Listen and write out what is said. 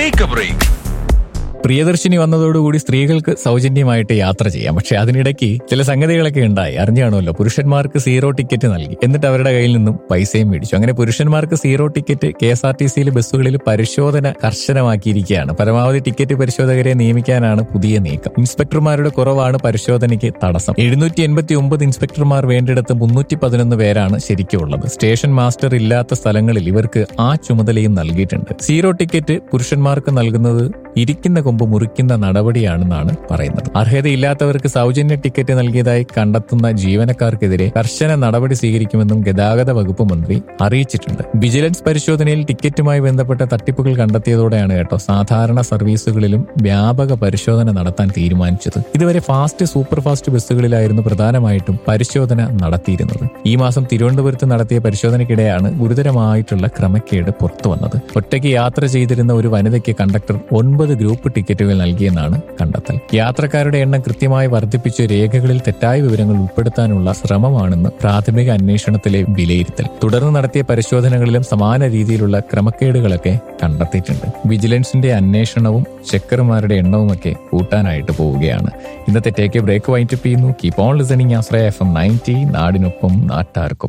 take A break Priyadarshini വന്നതോടുകൂടി സ്ത്രീകൾക്ക് സൗജന്യമായിട്ട് യാത്ര ചെയ്യാം പക്ഷെ അതിനിടയ്ക്ക് ചില സംഗതികളൊക്കെ ഉണ്ടായി അറിഞ്ഞാണല്ലോ പുരുഷന്മാർക്ക് സീറോ ടിക്കറ്റ് നൽകി എന്നിട്ട് അവരുടെ കയ്യിൽ നിന്നും പൈസയും മേടിച്ചു അങ്ങനെ പുരുഷന്മാർക്ക് zero ticket K S R T സിയിലെ ബസ്സുകളിൽ പരിശോധന കർശനമാക്കിയിരിക്കുകയാണ് പരമാവധി ടിക്കറ്റ് പരിശോധകരെ നിയമിക്കാനാണ് പുതിയ നീക്കം ഇൻസ്പെക്ടർമാരുടെ കുറവാണ് പരിശോധനയ്ക്ക് തടസ്സം എഴുന്നൂറ്റി എൺപത്തി ഒമ്പത് ഇൻസ്പെക്ടർമാർ വേണ്ടിടത്ത് മുന്നൂറ്റി പതിനൊന്ന് പേരാണ് ശരിക്കും ഉള്ളത് സ്റ്റേഷൻ മാസ്റ്റർ ഇല്ലാത്ത സ്ഥലങ്ങളിൽ ഇവർക്ക് ആ ചുമതലയും നൽകിയിട്ടുണ്ട് സീറോ ടിക്കറ്റ് പുരുഷന്മാർക്ക് നൽകുന്നത് ഇരിക്കുന്ന കൊമ്പ് മുറിക്കുന്ന നടപടിയാണെന്നാണ് പറയുന്നത് അർഹതയില്ലാത്തവർക്ക് സൗജന്യ ടിക്കറ്റ് നൽകിയതായി കണ്ടെത്തുന്ന ജീവനക്കാർക്കെതിരെ കർശന നടപടി സ്വീകരിക്കുമെന്നും ഗതാഗത വകുപ്പ് മന്ത്രി അറിയിച്ചിട്ടുണ്ട് വിജിലൻസ് പരിശോധനയിൽ ടിക്കറ്റുമായി ബന്ധപ്പെട്ട തട്ടിപ്പുകൾ കണ്ടെത്തിയതോടെയാണ് കേട്ടോ സാധാരണ സർവീസുകളിലും വ്യാപക പരിശോധന നടത്താൻ തീരുമാനിച്ചത് ഇതുവരെ ഫാസ്റ്റ് സൂപ്പർ ഫാസ്റ്റ് ബസ്സുകളിലായിരുന്നു പ്രധാനമായിട്ടും പരിശോധന നടത്തിയിരുന്നത് ഈ മാസം തിരുവനന്തപുരത്ത് നടത്തിയ പരിശോധനയ്ക്കിടെയാണ് ഗുരുതരമായിട്ടുള്ള ക്രമക്കേട് പുറത്തു വന്നത് ഒറ്റയ്ക്ക് യാത്ര ചെയ്തിരുന്ന ഒരു വനിതയ്ക്ക് കണ്ടക്ടർ ഒൻപത് ഗ്രൂപ്പ് ടിക്കറ്റുകൾ നൽകിയെന്നാണ് കണ്ടെത്തൽ യാത്രക്കാരുടെ എണ്ണം കൃത്യമായി വർദ്ധിപ്പിച്ച് രേഖകളിൽ തെറ്റായ വിവരങ്ങൾ ഉൾപ്പെടുത്താനുള്ള ശ്രമമാണെന്ന് പ്രാഥമിക അന്വേഷണത്തിലെ വിലയിരുത്തൽ തുടർന്ന് നടത്തിയ പരിശോധനകളിലും സമാന രീതിയിലുള്ള ക്രമക്കേടുകളൊക്കെ കണ്ടെത്തിയിട്ടുണ്ട് വിജിലൻസിന്റെ അന്വേഷണവും ചെക്കർമാരുടെ എണ്ണവുമൊക്കെ കൂട്ടാനായിട്ട് പോവുകയാണ് ഇന്നത്തെ ടേക്ക് ബ്രേക്ക് വൈൻഡപ്പ് ചെയ്യുന്നു keep on listening Ashraya F M ninety നാടിനൊപ്പം നാട്ടാർക്കും